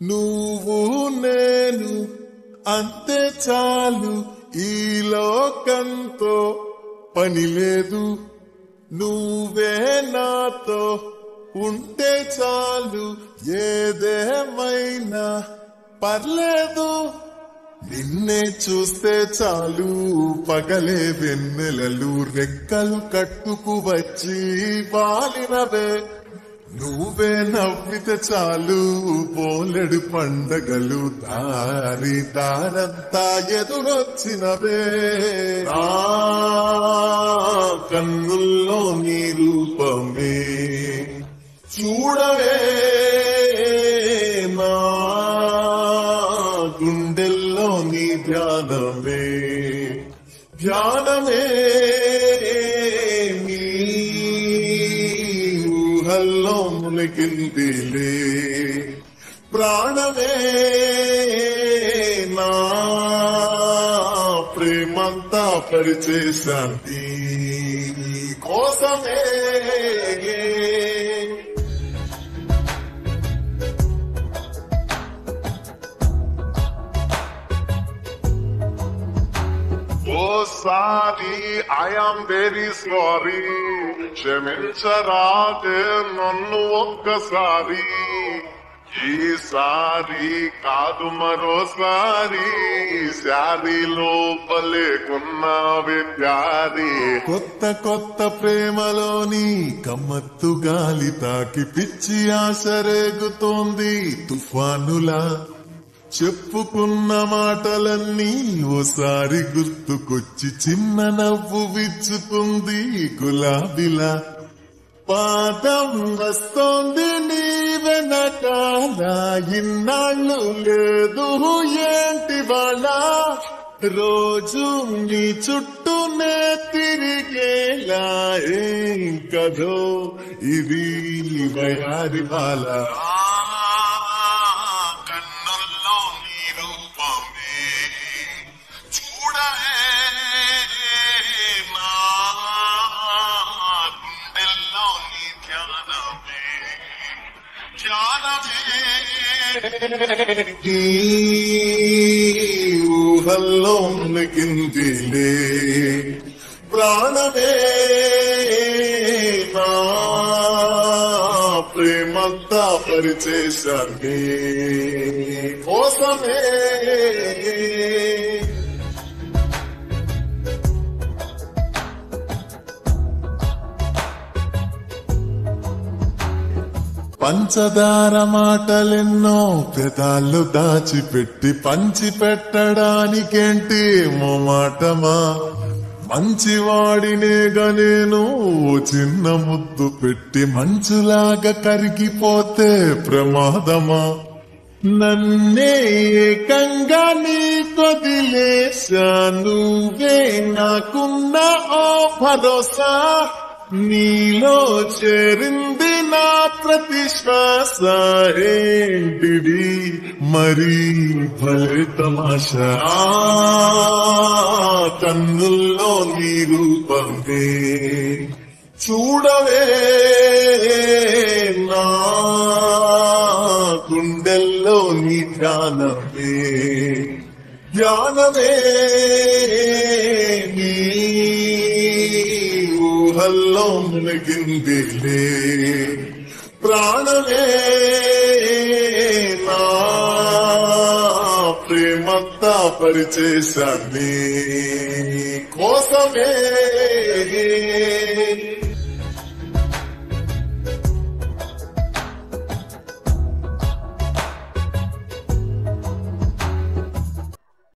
నువ్వు నేను అంతే చాలు ఈ లోకంతో పని లేదు నువ్వే నాతో ఉంటే చాలు ఏదేమైనా పర్లేదు నిన్నే చూస్తే చాలు పగలే వెన్నెలలు రెక్కలు కట్టుకు వచ్చి వాలినవే నువ్వే నవ్వితే చాలు పోలెడు పండగలు దారి దారంతా ఎదురొచ్చినవే ఆ కన్నుల్లో నీ రూపమే చూడవే నా గుండెల్లో నీ ధ్యానమే ధ్యానమే నీ ఊహల్లో మునిగిందిలే ప్రాణమే నా ప్రేమంతా పరిచేశాంతి కోసమే ఓసారి ఐఆమ్ వెరీ సారీ క్షమించరాదే నన్ను ఒక్కసారి ఈసారి కాదు మరోసారి శారీ లోపలేకున్నావే ప్యారీ కొత్త కొత్త ప్రేమలోని కమ్మత్తు గాలి తాకి పిచ్చి ఆశ రేగుతోంది తుఫానులా చెప్పుకున్న మాటలన్నీ ఓసారి గుర్తుకొచ్చి చిన్న నవ్వు విచ్చుకుంది గులాబిలా పాదం వస్తోంది నీ వెనకాల ఇన్నాళ్ళు లేదు ఏంటి వాళ్ళ రోజు నీ చుట్టూనే తిరిగేలా ఏం కదో ఇది వయారి బాల కన్నుల్లో నీ రూపమే చూడవే నా గుండెల్లో నీ ధ్యానమే ధ్యానమే నీ ఊహల్లో మునిగిందిలే ప్రాణమే నా ప్రేమంతా పరిచేశాన్ని కోసమే పంచదార మాటలెన్నో పెదాలు దాచిపెట్టి పంచి పెట్టడానికేంటి మొమాటమా మంచివాడినే గనేను ఓ చిన్న ముద్దు పెట్టి మంచులాగా కరిగిపోతే ప్రమాదమా నన్నే ఏకంగా నీ కొదిలేశా నువ్వే నాకున్న ఓ భరోసా నీలో చేరింది నా ప్రతి శ్వాస ఏంటిది మరి భలే తమాషా ఆ, కన్నుల్లో నీ రూపమే చూడవే నా గుండెల్లో నీ ధ్యానమే ధ్యానమే నీ ఊహల్లో మునిగిందిలే ప్రాణమే నా ప్రేమంతా పరిచేశాన్ని కోసమే